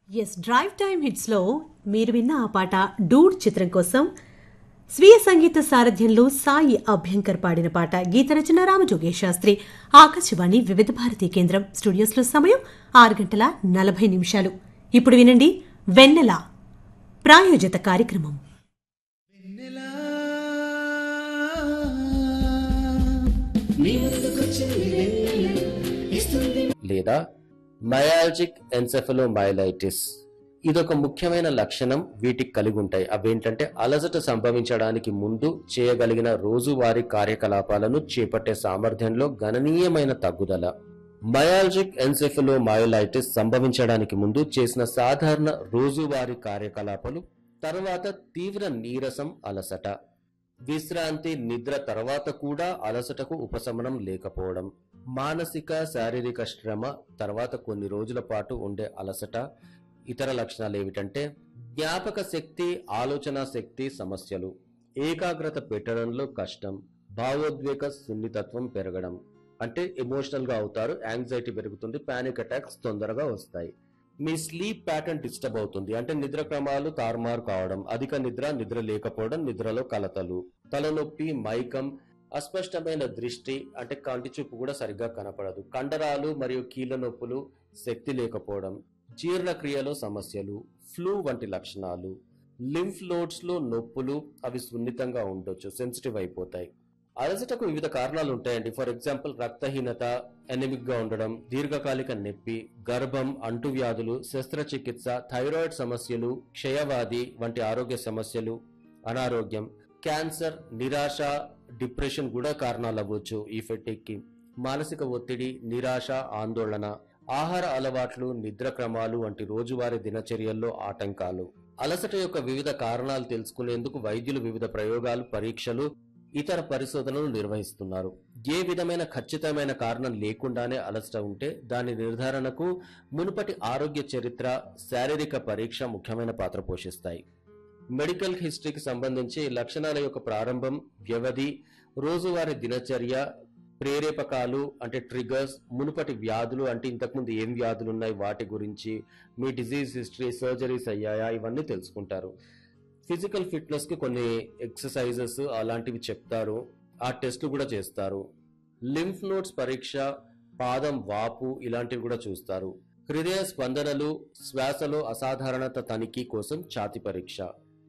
yes drive time hits లో మీరు విన్న ఆ పాట డూడ్ చిత్రం కోసం స్వీయ సంగీత సారథ్యంలో సాయి అభ్యంకర్ పాడిన పాట గీత రచన రామజోగేష్ శాస్త్రి ఆకాశవాణి వివిధ భారతీ కేంద్రం స్టూడియోస్లో సమయం ఆరు గంటల నలభై నిమిషాలు ఇప్పుడు వినండి వెన్నెల ప్రాయోజిత కార్యక్రమం వెన్నెలా నీ ముందుకొచ్చింది వెన్నెల ఇస్తుంది లేదా మయాలజిక్ ఎన్సెఫలోమైలైటిస్ ఇదొక ముఖ్యమైన లక్షణం వీటికి కలిగి ఉంటాయి అవేంటంటే అలసట సంభవించడానికి ముందు చేయగలిగిన రోజువారీ కార్యకలాపాలను చేపట్టే సామర్థ్యంలో గణనీయమైన తగ్గుదల మయాలజిక్ ఎన్సెఫలోమైలైటిస్ సంభవించడానికి ముందు చేసిన సాధారణ రోజువారీ కార్యకలాపాలు తర్వాత తీవ్ర నీరసం అలసట విశ్రాంతి నిద్ర తర్వాత కూడా అలసటకు ఉపశమనం లేకపోవడం మానసిక శారీరక శ్రమ తర్వాత కొన్ని రోజుల పాటు ఉండే అలసట ఇతర లక్షణాలు ఏమిటంటే జ్ఞాపక శక్తి ఆలోచన శక్తి సమస్యలు ఏకాగ్రత పెట్టడంలో కష్టం భావోద్వేగ సున్నితత్వం పెరగడం అంటే ఎమోషనల్ గా అవుతారు యాంగ్జైటీ పెరుగుతుంది పానిక్ అటాక్స్ తొందరగా వస్తాయి మీ స్లీప్ ప్యాటర్న్ డిస్టర్బ్ అవుతుంది అంటే నిద్ర క్రమాలు తారుమారు కావడం అధిక నిద్ర నిద్ర లేకపోవడం నిద్రలో కలతలు తలనొప్పి మైకం అస్పష్టమైన దృష్టి అంటే కంటి చూపు కూడా సరిగ్గా కనపడదు కండరాలు మరియు కీళ్ళ నొప్పులు శక్తి లేకపోవడం జీర్ణక్రియలో సమస్యలు ఫ్లూ వంటి లక్షణాలు లింఫ్ లోడ్స్ లో నొప్పులు అవి సున్నితంగా ఉండొచ్చు సెన్సిటివ్ అయిపోతాయి అలసటకు వివిధ కారణాలు ఉంటాయండి ఫర్ ఎగ్జాంపుల్ రక్తహీనత ఎనిమిక్ గా ఉండడం దీర్ఘకాలిక నొప్పి గర్భం అంటువ్యాధులు శస్త్రచికిత్స థైరాయిడ్ సమస్యలు క్షయవాది వంటి ఆరోగ్య సమస్యలు అనారోగ్యం క్యాన్సర్ నిరాశ డిప్రెషన్ కూడా కారణాలు అవ్వచ్చు ఈ ఫెటిక్ కి మానసిక ఒత్తిడి నిరాశ ఆందోళన ఆహార అలవాట్లు నిద్ర క్రమాలు వంటి రోజువారీ దినచర్యల్లో ఆటంకాలు అలసట యొక్క వివిధ కారణాలు తెలుసుకునేందుకు వైద్యులు వివిధ ప్రయోగాలు పరీక్షలు ఇతర పరిశోధనలు నిర్వహిస్తున్నారు ఏ విధమైన ఖచ్చితమైన కారణం లేకుండానే అలసట ఉంటే దాని నిర్ధారణకు మునుపటి ఆరోగ్య చరిత్ర శారీరక పరీక్ష ముఖ్యమైన పాత్ర పోషిస్తాయి మెడికల్ హిస్టరీకి సంబంధించి లక్షణాల యొక్క ప్రారంభం వ్యవధి రోజువారీ దినచర్య ప్రేరేపకాలు అంటే ట్రిగర్స్ మునుపటి వ్యాధులు అంటే ఇంతకుముందు ఏం వ్యాధులు ఉన్నాయి వాటి గురించి మీ డిజీజ్ హిస్టరీ సర్జరీస్ అయ్యాయా ఇవన్నీ తెలుసుకుంటారు ఫిజికల్ ఫిట్నెస్ కి కొన్ని ఎక్సర్సైజెస్ అలాంటివి చెప్తారు ఆ టెస్ట్లు కూడా చేస్తారు లింఫ్ నోట్స్ పరీక్ష పాదం వాపు ఇలాంటివి కూడా చూస్తారు హృదయ స్పందనలు శ్వాసలో అసాధారణత తనిఖీ కోసం ఛాతి పరీక్ష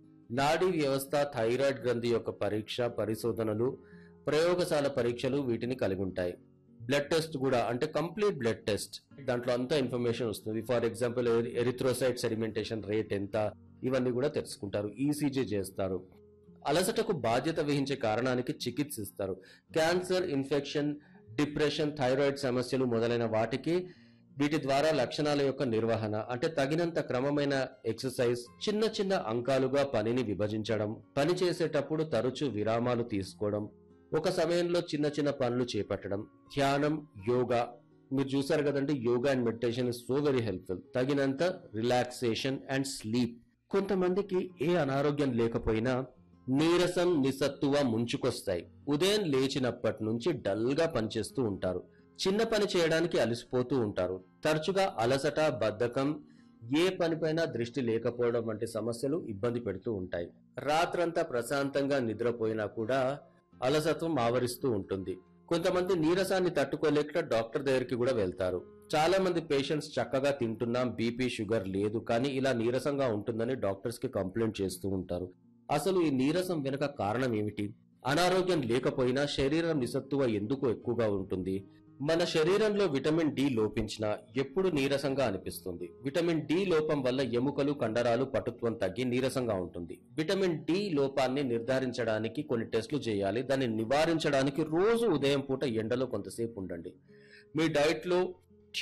నాడీ వ్యవస్థ థైరాయిడ్ గ్రంథి యొక్క పరీక్ష పరిశోధనలు ప్రయోగశాల పరీక్షలు వీటిని కలిగి ఉంటాయి బ్లడ్ టెస్ట్ కూడా అంటే కంప్లీట్ బ్లడ్ టెస్ట్ దాంట్లో అంతా ఇన్ఫర్మేషన్ వస్తుంది for example erythrocyte sedimentation rate ఎంత ఇవన్నీ కూడా తెలుసుకుంటారు ఈసీజీ చేస్తారు అలసటకు బాధ్యత వహించే కారణానికి చికిత్స ఇస్తారు క్యాన్సర్ ఇన్ఫెక్షన్ డిప్రెషన్ థైరాయిడ్ సమస్యలు మొదలైన వాటికి వీటి ద్వారా లక్షణాల యొక్క నిర్వహణ అంటే తగినంత క్రమమైన ఎక్సర్సైజ్ చిన్న చిన్న అంకాలుగా పనిని విభజించడం పని చేసేటప్పుడు తరచూ విరామాలు తీసుకోవడం ఒక సమయంలో చిన్న చిన్న పనులు చేపట్టడం ధ్యానం యోగా మీరు చూసారు కదండి yoga and meditation is so very helpful తగినంత రిలాక్సేషన్ అండ్ స్లీప్ కొంతమందికి ఏ అనారోగ్యం లేకపోయినా నీరసం నిస్సత్తువ ముంచుకొస్తాయి ఉదయం లేచినప్పటి నుంచి డల్ గా పనిచేస్తూ ఉంటారు చిన్న పని చేయడానికి అలసిపోతూ ఉంటారు తరచుగా అలసట బద్ధకం ఏ పనిపైన దృష్టి లేకపోవడం వంటి సమస్యలు ఇబ్బంది పెడుతూ ఉంటాయి రాత్రంతా ప్రశాంతంగా నిద్రపోయినా కూడా అలసత్వం ఆవరిస్తూ ఉంటుంది కొంతమంది నీరసాన్ని తట్టుకోలేక డాక్టర్ దగ్గరికి కూడా వెళ్తారు చాలా మంది పేషెంట్స్ చక్కగా తింటున్నాం బీపీ షుగర్ లేదు కానీ ఇలా నీరసంగా ఉంటుందని డాక్టర్స్ కి కంప్లైంట్ చేస్తూ ఉంటారు అసలు ఈ నీరసం వెనుక కారణం ఏమిటి అనారోగ్యం లేకపోయినా శరీరం నిస్సత్తువ ఎందుకు ఎక్కువగా ఉంటుంది మన శరీరంలో విటమిన్ డి లోపించిన ఎప్పుడు నీరసంగా అనిపిస్తుంది విటమిన్ డి లోపం వల్ల ఎముకలు కండరాలు పటుత్వం తగ్గి నీరసంగా ఉంటుంది విటమిన్ డి లోపాన్ని నిర్ధారించడానికి కొన్ని టెస్టులు చేయాలి దాన్ని నివారించడానికి రోజు ఉదయం పూట ఎండలో కొంతసేపు ఉండండి మీ డైట్ లో